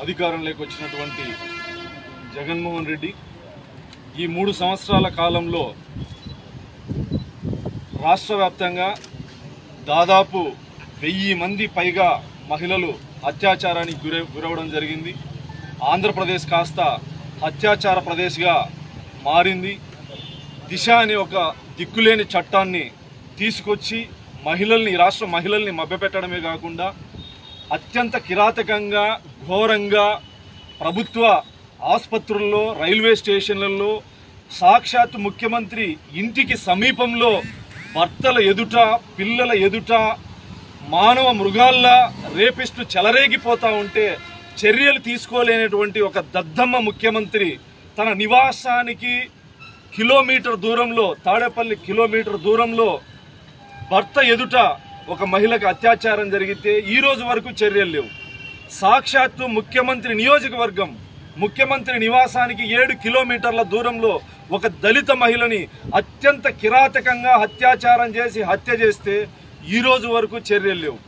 అధికారంలోకి వచ్చినటువంటి జగన్మోహన్ రెడ్డి ఈ మూడు సంవత్సరాల కాలంలో రాష్ట్ర వ్యాప్తంగా దాదాపు వెయ్యి మంది పైగా మహిళలు అత్యాచారానికి గురై గురవడం జరిగింది ఆంధ్రప్రదేశ్ కాస్త అత్యాచార ప్రదేశ్గా మారింది దిశ అనే ఒక దిక్కులేని చట్టాన్ని తీసుకొచ్చి మహిళల్ని ఈ రాష్ట్ర మహిళల్ని మభ్యపెట్టడమే కాకుండా అత్యంత కిరాతకంగా ఘోరంగా ప్రభుత్వ ఆసుపత్రుల్లో రైల్వే స్టేషన్లలో సాక్షాత్ ముఖ్యమంత్రి ఇంటికి సమీపంలో భర్తల ఎదుట పిల్లల ఎదుట మానవ మృగాల్లా రేపిస్టు చెలరేగిపోతా ఉంటే చర్యలు తీసుకోలేనటువంటి ఒక దద్దమ్మ ముఖ్యమంత్రి తన నివాసానికి కిలోమీటర్ దూరంలో తాడేపల్లి కిలోమీటర్ దూరంలో భర్త ఎదుట ఒక మహిళకు అత్యాచారం జరిగితే ఈ రోజు వరకు చర్యలు లేవు సాక్షాత్తు ముఖ్యమంత్రి నియోజకవర్గం ముఖ్యమంత్రి నివాసానికి ఏడు కిలోమీటర్ల దూరంలో ఒక దళిత మహిళని అత్యంత కిరాతకంగా అత్యాచారం చేసి హత్య చేస్తే ఈ రోజు వరకు చర్యలు లేవు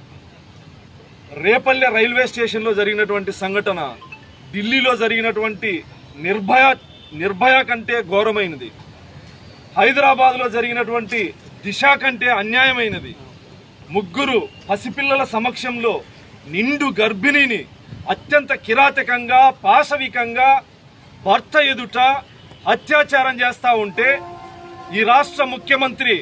రేపల్లె రైల్వే స్టేషన్లో జరిగినటువంటి సంఘటన ఢిల్లీలో జరిగినటువంటి నిర్భయ నిర్భయ కంటే ఘోరమైనది హైదరాబాద్లో జరిగినటువంటి దిశ కంటే అన్యాయమైనది ముగ్గురు పసిపిల్లల సమక్షంలో నిండు గర్భిణిని అత్యంత కిరాతకంగా పాశవికంగా భర్త ఎదుట అత్యాచారం చేస్తా ఉంటే ఈ రాష్ట్ర ముఖ్యమంత్రి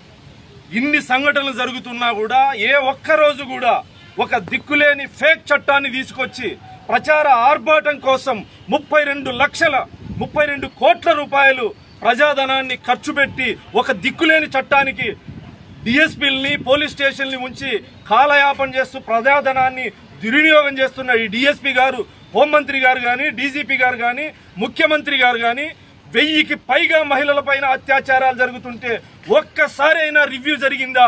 ఇన్ని సంఘటనలు జరుగుతున్నా కూడా ఏ ఒక్క రోజు కూడా ఒక దిక్కులేని ఫేక్ చట్టాన్ని తీసుకొచ్చి ప్రచార ఆర్భాటం కోసం ముప్పై రెండు లక్షల ముప్పై రెండు కోట్ల రూపాయలు ప్రజాధనాన్ని ఖర్చు పెట్టి ఒక దిక్కులేని చట్టానికి డిఎస్పీలని పోలీస్ స్టేషన్ని ఉంచి కాలయాపన చేస్తూ ప్రజాధనాన్ని దుర్వినియోగం చేస్తున్న ఈ డిఎస్పీ గారు హోంమంత్రి గారు కానీ డీజీపీ గారు కానీ ముఖ్యమంత్రి గారు కానీ వెయ్యికి పైగా మహిళలపైన అత్యాచారాలు జరుగుతుంటే ఒక్కసారి అయినా రివ్యూ జరిగిందా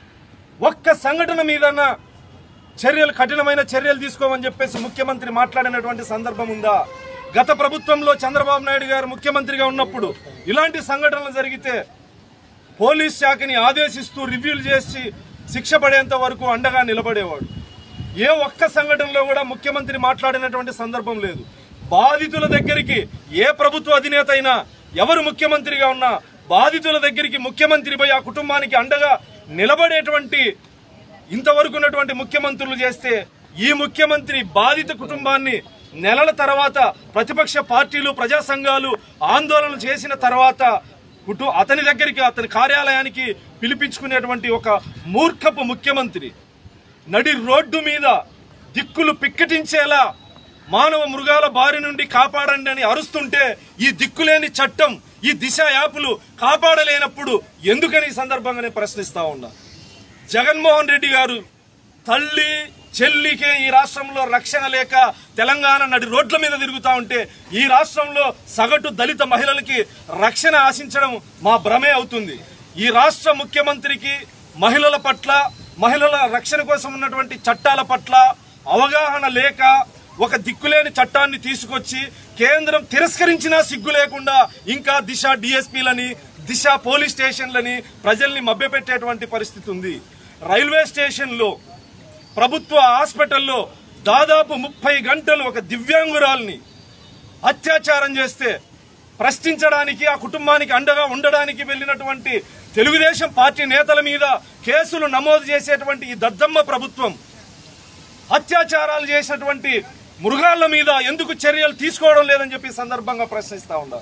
ఒక్క సంఘటన మీదన్నా చర్యలు కఠినమైన చర్యలు తీసుకోమని చెప్పేసి ముఖ్యమంత్రి మాట్లాడినటువంటి సందర్భం ఉందా గత ప్రభుత్వంలో చంద్రబాబు నాయుడు గారు ముఖ్యమంత్రిగా ఉన్నప్పుడు ఇలాంటి సంఘటనలు జరిగితే పోలీస్ శాఖని ఆదేశిస్తూ రివ్యూలు చేసి శిక్ష పడేంత వరకు అండగా నిలబడేవాడు ఏ ఒక్క సంఘటనలో కూడా ముఖ్యమంత్రి మాట్లాడినటువంటి సందర్భం లేదు బాధితుల దగ్గరికి ఏ ప్రభుత్వ అధినేత అయినా ఎవరు ముఖ్యమంత్రిగా ఉన్నా బాధితుల దగ్గరికి ముఖ్యమంత్రి పోయి ఆ కుటుంబానికి అండగా నిలబడేటువంటి ఇంతవరకు ఉన్నటువంటి ముఖ్యమంత్రులు చేస్తే ఈ ముఖ్యమంత్రి బాధిత కుటుంబాన్ని నెలల తర్వాత ప్రతిపక్ష పార్టీలు ప్రజా సంఘాలు ఆందోళన చేసిన తర్వాత కుటు అతని దగ్గరికి అతని కార్యాలయానికి పిలిపించుకునేటువంటి ఒక మూర్ఖపు ముఖ్యమంత్రి నడి రోడ్డు మీద దిక్కులు పిక్కటించేలా మానవ మృగాల బారి నుండి కాపాడండి అని అరుస్తుంటే ఈ దిక్కులేని చట్టం ఈ దిశ యాపులు కాపాడలేనప్పుడు ఎందుకని ఈ సందర్భంగానే ప్రశ్నిస్తా ఉన్నా జగన్మోహన్ రెడ్డి గారు తల్లి చెల్లికే ఈ రాష్ట్రంలో రక్షణ లేక తెలంగాణ నడి రోడ్ల మీద తిరుగుతా ఉంటే ఈ రాష్ట్రంలో సగటు దళిత మహిళలకి రక్షణ ఆశించడం మా భ్రమే అవుతుంది ఈ రాష్ట్ర ముఖ్యమంత్రికి మహిళల పట్ల మహిళల రక్షణ కోసం ఉన్నటువంటి చట్టాల పట్ల అవగాహన లేక ఒక దిక్కులేని చట్టాన్ని తీసుకొచ్చి కేంద్రం తిరస్కరించినా సిగ్గు లేకుండా ఇంకా దిశ డిఎస్పీలని దిశ పోలీస్ స్టేషన్లని ప్రజల్ని మభ్యపెట్టేటువంటి పరిస్థితి ఉంది రైల్వే స్టేషన్లో ప్రభుత్వ హాస్పిటల్లో దాదాపు ముప్పై గంటలు ఒక దివ్యాంగురాల్ని అత్యాచారం చేస్తే ప్రశ్నించడానికి ఆ కుటుంబానికి అండగా ఉండడానికి వెళ్ళినటువంటి తెలుగుదేశం పార్టీ నేతల మీద కేసులు నమోదు చేసేటువంటి ఈ దద్దమ్మ ప్రభుత్వం అత్యాచారాలు చేసినటువంటి మృగాల మీద ఎందుకు చర్యలు తీసుకోవడం లేదని చెప్పి ఈ సందర్భంగా ప్రశ్నిస్తా ఉన్నా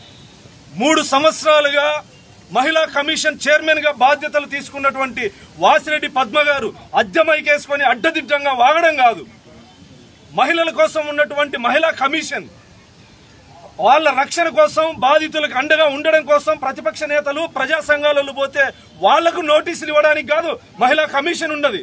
మూడు సంవత్సరాలుగా మహిళా కమిషన్ చైర్మన్ గా బాధ్యతలు తీసుకున్నటువంటి వాసిరెడ్డి పద్మ గారు అద్దెమైకేసుకొని అడ్డదిడ్డంగా వాగడం కాదు మహిళల కోసం ఉన్నటువంటి మహిళా కమిషన్ వాళ్ళ రక్షణ కోసం బాధితులకు అండగా ఉండడం కోసం ప్రతిపక్ష నేతలు ప్రజా సంఘాలలో పోతే వాళ్లకు నోటీసులు ఇవ్వడానికి కాదు మహిళా కమిషన్ ఉన్నది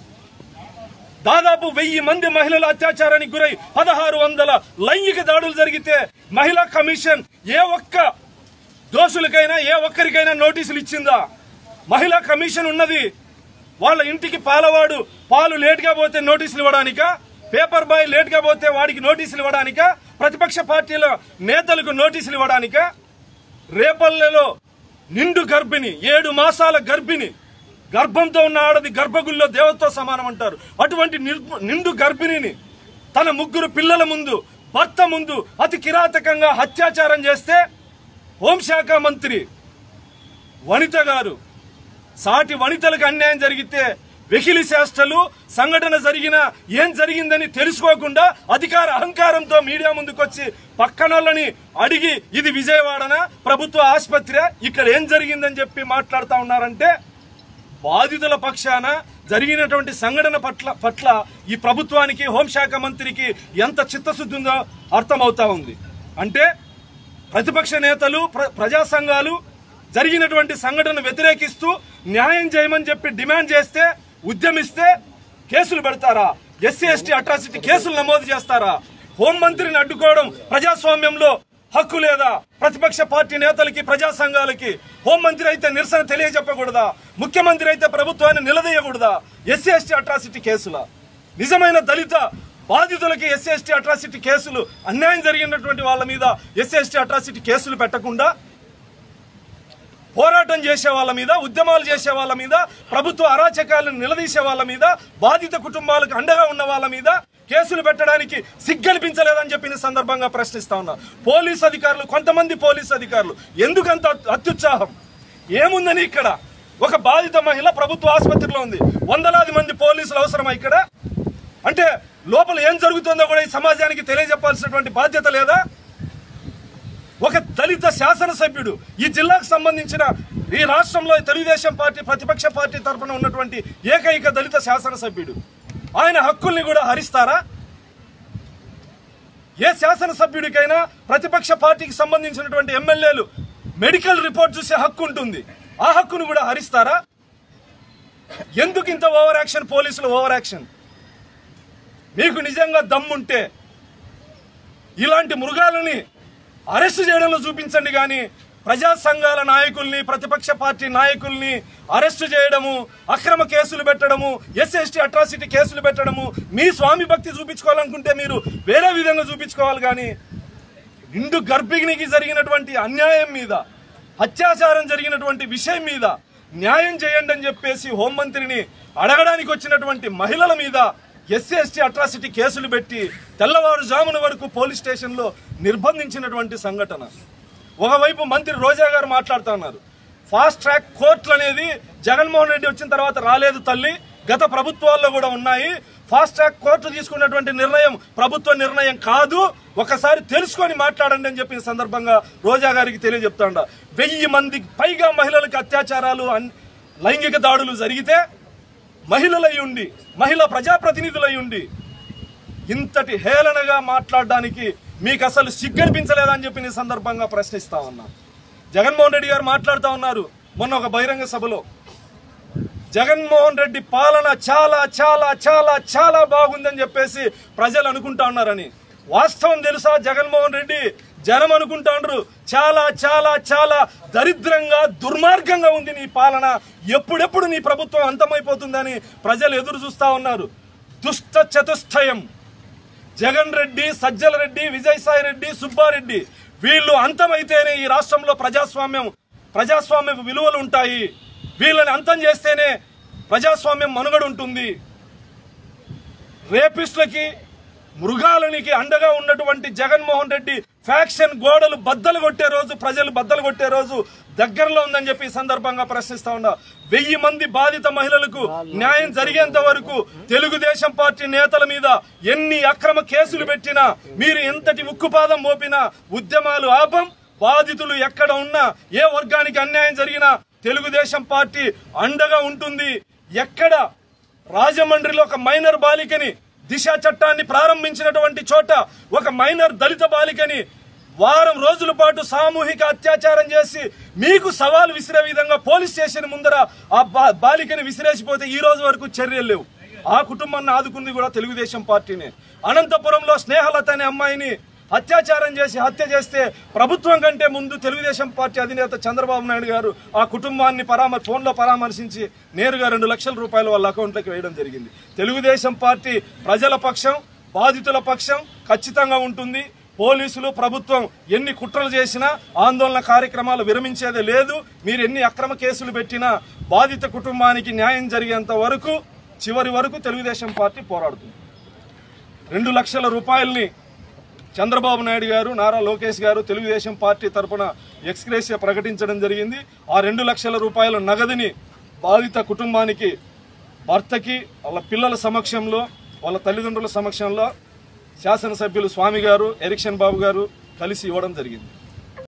దాదాపు వెయ్యి మంది మహిళల అత్యాచారానికి గురై పదహారు వందల లైంగిక దాడులు జరిగితే మహిళా కమిషన్ ఏ ఒక్క దోషులకైనా ఏ ఒక్కరికైనా నోటీసులు ఇచ్చిందా మహిళా కమిషన్ ఉన్నది వాళ్ళ ఇంటికి పాలవాడు పాలు లేట్గా పోతే నోటీసులు ఇవ్వడానికా పేపర్ బాయ్ లేట్గా పోతే వాడికి నోటీసులు ఇవ్వడానికా ప్రతిపక్ష పార్టీల నేతలకు నోటీసులు ఇవ్వడానికా రేపల్లెలో నిండు గర్భిణి ఏడు మాసాల గర్భిణి గర్భంతో ఉన్న ఆడది గర్భగుల్లో దేవతతో సమానం అంటారు అటువంటి నిర్- నిండు గర్భిణిని తన ముగ్గురు పిల్లల ముందు భర్త ముందు అతి కిరాతకంగా అత్యాచారం చేస్తే హోంశాఖ మంత్రి వనిత గారు సాటి వనితలకు అన్యాయం జరిగితే వెకిలి శాస్త్రలు సంఘటన జరిగిన ఏం జరిగిందని తెలుసుకోకుండా అధికార అహంకారంతో మీడియా ముందుకొచ్చి పక్కనోళ్ళని అడిగి ఇది విజయవాడన ప్రభుత్వ ఆసుపత్రి ఇక్కడ ఏం జరిగిందని చెప్పి మాట్లాడుతా ఉన్నారంటే బాధితుల పక్షాన జరిగినటువంటి సంఘటన పట్ల పట్ల ఈ ప్రభుత్వానికి హోంశాఖ మంత్రికి ఎంత చిత్తశుద్ధి ఉందో అర్థమవుతా ఉంది అంటే ప్రతిపక్ష నేతలు ప్ర- ప్రజా సంఘాలు జరిగినటువంటి సంఘటన వ్యతిరేకిస్తూ న్యాయం చేయమని చెప్పి డిమాండ్ చేస్తే ఉద్యమిస్తే కేసులు పెడతారా ఎస్సీ ఎస్టీ అట్రాసిటీ కేసులు నమోదు చేస్తారా హోంమంత్రిని అడ్డుకోవడం ప్రజాస్వామ్యంలో హక్కు లేదా ప్రతిపక్ష పార్టీ నేతలకి ప్రజా సంఘాలకి హోంమంత్రి అయితే నిరసన తెలియజెప్పకూడదా ముఖ్యమంత్రి అయితే ప్రభుత్వాన్ని నిలదీయకూడదా ఎస్సీ ఎస్టీ అట్రాసిటీ కేసుల నిజమైన దళిత బాధితులకి ఎస్సీ ఎస్టీ అట్రాసిటీ కేసులు అన్యాయం జరిగినటువంటి వాళ్ళ మీద ఎస్సీ ఎస్టీ అట్రాసిటీ కేసులు పెట్టకుండా పోరాటం చేసే వాళ్ళ మీద ఉద్యమాలు చేసే వాళ్ళ మీద ప్రభుత్వ అరాచకాలను నిలదీసే వాళ్ళ మీద బాధిత కుటుంబాలకు అండగా ఉన్న వాళ్ళ మీద కేసులు పెట్టడానికి సిగ్గనిపించలేదని చెప్పిన సందర్భంగా ప్రశ్నిస్తా ఉన్నా పోలీస్ అధికారులు కొంతమంది పోలీస్ అధికారులు ఎందుకంత అత్యుత్సాహం ఏముందని ఇక్కడ ఒక బాధిత మహిళ ప్రభుత్వ ఆసుపత్రిలో ఉంది వందలాది మంది పోలీసులు అవసరమా ఇక్కడ అంటే లోపల ఏం జరుగుతుందో కూడా ఈ సమాజానికి తెలియజెప్పాల్సినటువంటి బాధ్యత లేదా ఒక దళిత శాసనసభ్యుడు ఈ జిల్లాకు సంబంధించిన ఈ రాష్ట్రంలో తెలుగుదేశం పార్టీ ప్రతిపక్ష పార్టీ తరఫున ఉన్నటువంటి ఏకైక దళిత శాసనసభ్యుడు ఆయన హక్కుల్ని కూడా హరిస్తారా ఏ శాసనసభ్యుడికైనా ప్రతిపక్ష పార్టీకి సంబంధించినటువంటి ఎమ్మెల్యేలు మెడికల్ రిపోర్ట్ చూసే హక్కు ఉంటుంది ఆ హక్కును కూడా హరిస్తారా ఎందుకు ఇంత ఓవర్ యాక్షన్ పోలీసులు ఓవర్ యాక్షన్ మీకు నిజంగా దమ్ముంటే ఇలాంటి మృగాలని అరెస్ట్ చేయడంలో చూపించండి కానీ ప్రజా సంఘాల నాయకుల్ని ప్రతిపక్ష పార్టీ నాయకుల్ని అరెస్టు చేయడము అక్రమ కేసులు పెట్టడము ఎస్ఎస్టీ అట్రాసిటీ కేసులు పెట్టడము మీ స్వామి భక్తి చూపించుకోవాలనుకుంటే మీరు వేరే విధంగా చూపించుకోవాలి కానీ నిండు గర్భిణికి జరిగినటువంటి అన్యాయం మీద అత్యాచారం జరిగినటువంటి విషయం మీద న్యాయం చేయండి అని చెప్పేసి హోంమంత్రిని అడగడానికి వచ్చినటువంటి మహిళల మీద ఎస్సీ ఎస్టీ అట్రాసిటీ కేసులు పెట్టి తెల్లవారుజామున వరకు పోలీస్ స్టేషన్లో నిర్బంధించినటువంటి సంఘటన ఒకవైపు మంత్రి రోజా గారు మాట్లాడుతూ ఉన్నారు ఫాస్ట్ ట్రాక్ కోర్టులు అనేది జగన్మోహన్ రెడ్డి వచ్చిన తర్వాత రాలేదు తల్లి గత ప్రభుత్వాల్లో కూడా ఉన్నాయి ఫాస్ట్ ట్రాక్ కోర్టు తీసుకున్నటువంటి నిర్ణయం ప్రభుత్వ నిర్ణయం కాదు ఒకసారి తెలుసుకొని మాట్లాడండి అని చెప్పిన సందర్భంగా రోజా గారికి తెలియజెప్తాండ వెయ్యి మంది పైగా మహిళలకు అత్యాచారాలు అన్- లైంగిక దాడులు జరిగితే మహిళలై ఉండి మహిళా ప్రజాప్రతినిధులై ఉండి ఇంతటి హేళనగా మాట్లాడడానికి మీకు అసలు సిగ్గనిపించలేదని చెప్పి ఈ సందర్భంగా ప్రశ్నిస్తా ఉన్నా జగన్మోహన్ రెడ్డి గారు మాట్లాడుతూ ఉన్నారు మొన్న ఒక బహిరంగ సభలో జగన్మోహన్ రెడ్డి పాలన చాలా చాలా చాలా చాలా బాగుందని చెప్పేసి ప్రజలు అనుకుంటా ఉన్నారని వాస్తవం తెలుసా జగన్మోహన్ రెడ్డి జనం అనుకుంటాండ్రు చాలా చాలా చాలా దరిద్రంగా దుర్మార్గంగా ఉంది నీ పాలన ఎప్పుడెప్పుడు నీ ప్రభుత్వం అంతమైపోతుందని ప్రజలు ఎదురు చూస్తా ఉన్నారు దుష్ట చతుష్టయం జగన్ రెడ్డి సజ్జల రెడ్డి విజయసాయి రెడ్డి సుబ్బారెడ్డి వీళ్ళు అంతమైతేనే ఈ రాష్ట్రంలో ప్రజాస్వామ్యం ప్రజాస్వామ్య విలువలు ఉంటాయి వీళ్ళని అంతం చేస్తేనే ప్రజాస్వామ్యం మనుగడ ఉంటుంది రేపిస్టులకి మృగాలనికి అండగా ఉన్నటువంటి జగన్మోహన్ రెడ్డి ఫ్యాక్షన్ గోడలు బద్దలు కొట్టే రోజు ప్రజలు బద్దలు కొట్టే రోజు దగ్గరలో ఉందని చెప్పి ఈ సందర్భంగా ప్రశ్నిస్తా ఉన్నా వెయ్యి మంది బాధిత మహిళలకు న్యాయం జరిగేంత వరకు తెలుగుదేశం పార్టీ నేతల మీద ఎన్ని అక్రమ కేసులు పెట్టినా మీరు ఎంతటి ఉక్కుపాదం మోపినా ఉద్యమాలు ఆపం బాధితులు ఎక్కడ ఉన్నా ఏ వర్గానికి అన్యాయం జరిగినా తెలుగుదేశం పార్టీ అండగా ఉంటుంది ఎక్కడ రాజమండ్రిలో ఒక మైనర్ బాలికని దిశ చట్టాన్ని ప్రారంభించినటువంటి చోట ఒక మైనర్ దళిత బాలికని వారం రోజుల పాటు సామూహిక అత్యాచారం చేసి మీకు సవాల్ విసిరే విధంగా పోలీస్ స్టేషన్ ముందర ఆ బా- బాలికని విసిరేసిపోతే ఈ రోజు వరకు చర్యలు లేవు ఆ కుటుంబాన్ని ఆదుకుంది కూడా తెలుగుదేశం పార్టీనే అనంతపురంలో స్నేహలత అనే అమ్మాయిని అత్యాచారం చేసి హత్య చేస్తే ప్రభుత్వం కంటే ముందు తెలుగుదేశం పార్టీ అధినేత చంద్రబాబు నాయుడు గారు ఆ కుటుంబాన్ని పరామర్ ఫోన్లో పరామర్శించి నేరుగా రెండు లక్షల రూపాయలు వాళ్ళ అకౌంట్లోకి వేయడం జరిగింది తెలుగుదేశం పార్టీ ప్రజల పక్షం బాధితుల పక్షం ఖచ్చితంగా ఉంటుంది పోలీసులు ప్రభుత్వం ఎన్ని కుట్రలు చేసినా ఆందోళన కార్యక్రమాలు విరమించేదే లేదు మీరు ఎన్ని అక్రమ కేసులు పెట్టినా బాధిత కుటుంబానికి న్యాయం జరిగేంత వరకు చివరి వరకు తెలుగుదేశం పార్టీ పోరాడుతుంది రెండు లక్షల రూపాయల్ని చంద్రబాబు నాయుడు గారు నారా లోకేష్ గారు తెలుగుదేశం పార్టీ తరపున ఎక్స్గ్రేషియా ప్రకటించడం జరిగింది ఆ రెండు లక్షల రూపాయల నగదుని బాధిత కుటుంబానికి భర్తకి వాళ్ళ పిల్లల సమక్షంలో వాళ్ళ తల్లిదండ్రుల సమక్షంలో శాసనసభ్యులు స్వామి గారు ఎరిక్షన్ బాబు గారు కలిసి ఇవ్వడం జరిగింది